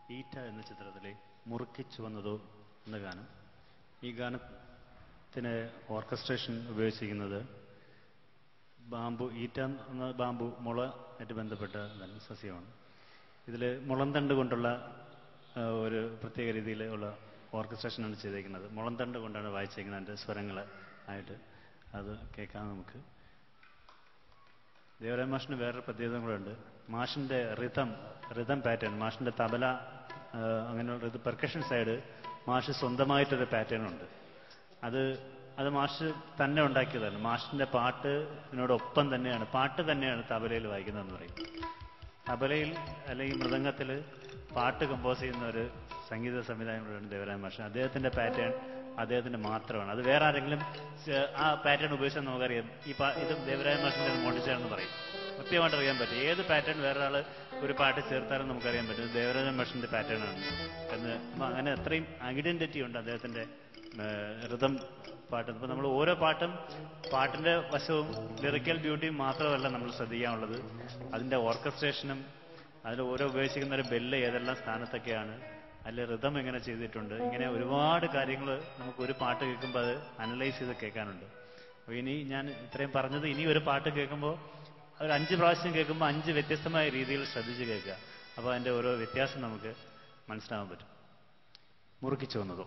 ഈറ്റ എന്ന ചിത്രത്തിലെ മുറുക്കിച്ചു വന്നതോ എന്ന ഗാനം ഈ ഗാനത്തിന് ഓർക്കസ്ട്രേഷൻ ഉപയോഗിച്ചിരിക്കുന്നത് ബാമ്പു ഈറ്റ എന്ന ബാമ്പു മുള ആയിട്ട് ബന്ധപ്പെട്ട ഇതാണ്, സസ്യമാണ് ഇതിൽ മുളന്തണ്ട് കൊണ്ടുള്ള ആ, ഒരു പ്രത്യേക രീതിയിലുള്ള ഓർക്കസ്ട്രേഷനാണ് ചെയ്തേക്കുന്നത് മുളന്തണ്ട് കൊണ്ടാണ് വായിച്ചേക്കുന്നത് അതിൻ്റെ സ്വരങ്ങൾ ആയിട്ട് അത് കേൾക്കാം നമുക്ക് ദേവരായ മാഷിന് വേറൊരു പ്രത്യേകത കൂടെ ഉണ്ട് മാഷിന്റെ റിതം റിതം പാറ്റേൺ മാഷിന്റെ തബല ആ, അങ്ങനെയുള്ള ഇത് പെർക്കഷൻ സൈഡ് മാഷ് സ്വന്തമായിട്ടൊരു പാറ്റേൺ ഉണ്ട് അത് അത് മാഷ് തന്നെ ഉണ്ടാക്കിയതാണ് മാഷിന്റെ പാട്ടിനോടൊപ്പം തന്നെയാണ് പാട്ട് തന്നെയാണ് തബലയിൽ വായിക്കുന്നതെന്ന് പറയും തബലയിൽ അല്ലെങ്കിൽ മൃദംഗത്തിൽ പാട്ട് കമ്പോസ് ചെയ്യുന്ന ഒരു സംഗീത സംവിധായകനാണ് ദേവരായ മാഷ് അദ്ദേഹത്തിന്റെ പാറ്റേൺ അദ്ദേഹത്തിന്റെ മാത്രമാണ് അത് വേറെ ആരെങ്കിലും ചെ- ആ പാറ്റേൺ ഉപയോഗിച്ചാൽ നമുക്കറിയാം ഈ പാ ഇത് ദേവരായ മാഷിന്റെ മോട്ടിച്ചാണെന്ന് പറയും കൃത്യമായിട്ട് അറിയാൻ പറ്റും ഏത് പാറ്റേൺ വേറെ ആൾ ഒരു പാട്ട് ചേർത്താലും നമുക്കറിയാൻ പറ്റും ഇത് ദേവരാജ മാഷിന്റെ പാറ്റേൺ ആണ് എന്ന് അപ്പൊ അങ്ങനെ അത്രയും ഐഡന്റിറ്റി ഉണ്ട് അദ്ദേഹത്തിന്റെ ഋതം പാട്ട് അപ്പൊ നമ്മൾ ഓരോ പാട്ടും പാട്ടിന്റെ വശവും ലിറിക്കൽ ബ്യൂട്ടിയും മാത്രമല്ല നമ്മൾ ശ്രദ്ധിക്കാനുള്ളത് അതിന്റെ ഓർക്കസ്ട്രേഷനും അതിൽ ഓരോ ഉപയോഗിച്ചിരിക്കുന്ന ഒരു ബെല്ല് ഏതെല്ലാം സ്ഥാനത്തൊക്കെയാണ് അതിൽ ഋതം എങ്ങനെ ചെയ്തിട്ടുണ്ട് ഇങ്ങനെ ഒരുപാട് കാര്യങ്ങൾ നമുക്ക് ഒരു പാട്ട് കേൾക്കുമ്പോൾ അത് അനലൈസ് ചെയ്ത് കേൾക്കാനുണ്ട് അപ്പൊ ഇനി ഞാൻ ഇത്രയും പറഞ്ഞത് ഇനി ഒരു പാട്ട് കേൾക്കുമ്പോൾ ഒരു അഞ്ച് പ്രാവശ്യം കേൾക്കുമ്പോൾ അഞ്ച് വ്യത്യസ്തമായ രീതിയിൽ ശ്രദ്ധിച്ച് കേൾക്കുക അപ്പോൾ അതിന്റെ ഓരോ വ്യത്യാസം നമുക്ക് മനസ്സിലാവാൻ പറ്റും മുറുക്കിച്ചു വന്നതോ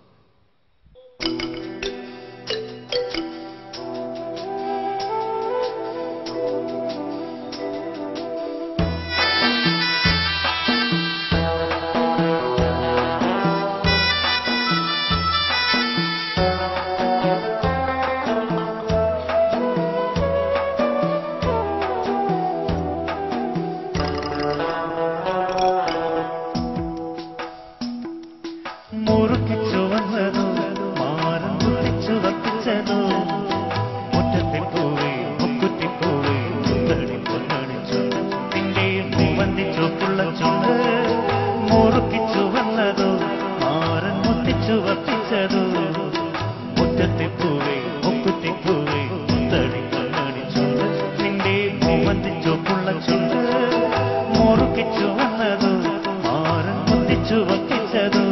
മുറുക്കിച്ചു വന്നതോ മാനം മുറിച്ചു വപ്പിച്ചതോ മുറ്റത്തിൽ പൂവേ മുക്കുറ്റി പൂവേ മുന്തടി പൊന്നണിച്ചു നിന്റെയും മൂവന്തി ചോപ്പുള്ള ചുണ്ട് മുറുക്കിച്ചു വന്നതോ മാറൻ മുത്തിച്ചു വപ്പിച്ചതോ മുറ്റത്തിൽ പൂവേ മുക്കുറ്റി പൂവേ മുന്തടി പൊന്നണിച്ചു നിന്റെയും മൂവന്തി ചോപ്പുള്ള ചുണ്ട് മുറുക്കിച്ചു വന്നതോ മാറൻ മുത്തിച്ചു വപ്പിച്ചതോ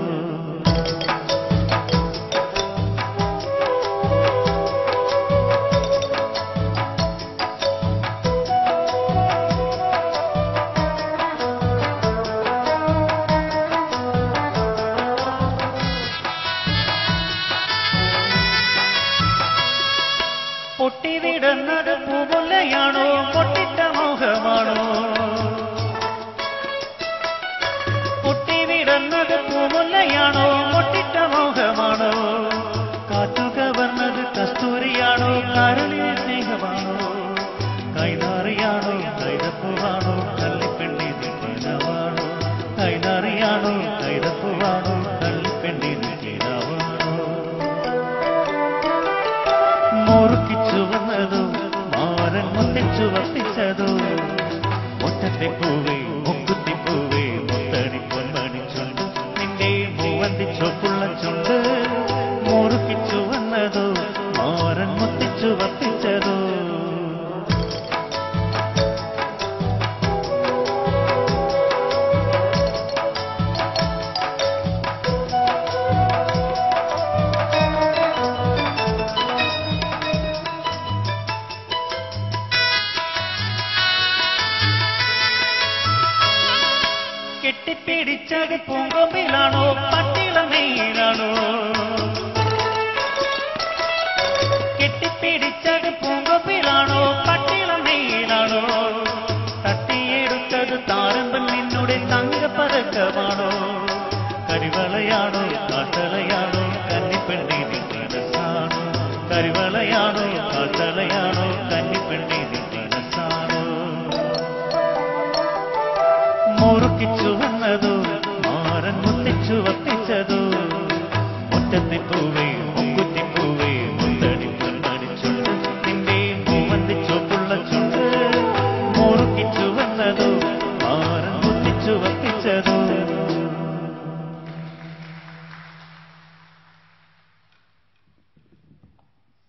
പൊട്ടിവിടുന്നത് പൂമുല്ലയാണോ പൊട്ടിട്ട മോഹമാണോ പൊട്ടിവിടുന്നത് പൂമുല്ലയാണോ പൊട്ടിട്ട മോഹമാണോ കാറ്റുക വന്നത് കസ്തൂരിയാണോ കാരളിയ സ്നേഹമാണോ കൈനാറിയാണോ കൈതപ്പുവാണോ കള്ളിപ്പെണ്ണി നിൽക്കുന്നവാണോ കൈനാറിയാണോ കൈതപ്പുവാണോ കള്ളിപ്പെണ്ണി നിൽക്കുന്നവാണോ മുറുക്കിച്ചു വന്നതോ മാരൻ മുത്തിച്ചു വർത്തിച്ചതോ മുറ്റത്തെ പൂവേ മുക്കുത്തി പൂവേ മുത്തടി പൊന്മണി ചുണ്ട് നിന്റെ മൂവന്തി ചൊപ്പുള്ള ചുണ്ട് മുറുക്കിച്ചു വന്നതോ മാരൻ മുത്തിച്ചു വർത്തിച്ചതോ കെട്ടിപ്പിടിച്ചത് പൂങ്കൊമ്പിലാണോ പട്ടിളമയിലാണോ കെട്ടിപ്പിടിച്ചത് പൂങ്കൊമ്പിലാണോ പട്ടിളമയിലാണോ തട്ടിയെടുത്തത് താരമ്പൻ നിന്നുടെ തങ്കപ്പതക്കമാണോ കരിവളയാണോ കാട്ടളയാണോ കന്നിപ്പെണ്ണി മനസ്സാണോ കരിവളയാണോ കാട്ടളയാണോ കന്നിപ്പെണ്ണി മനസ്സാണോ മുറുക്കിച്ചു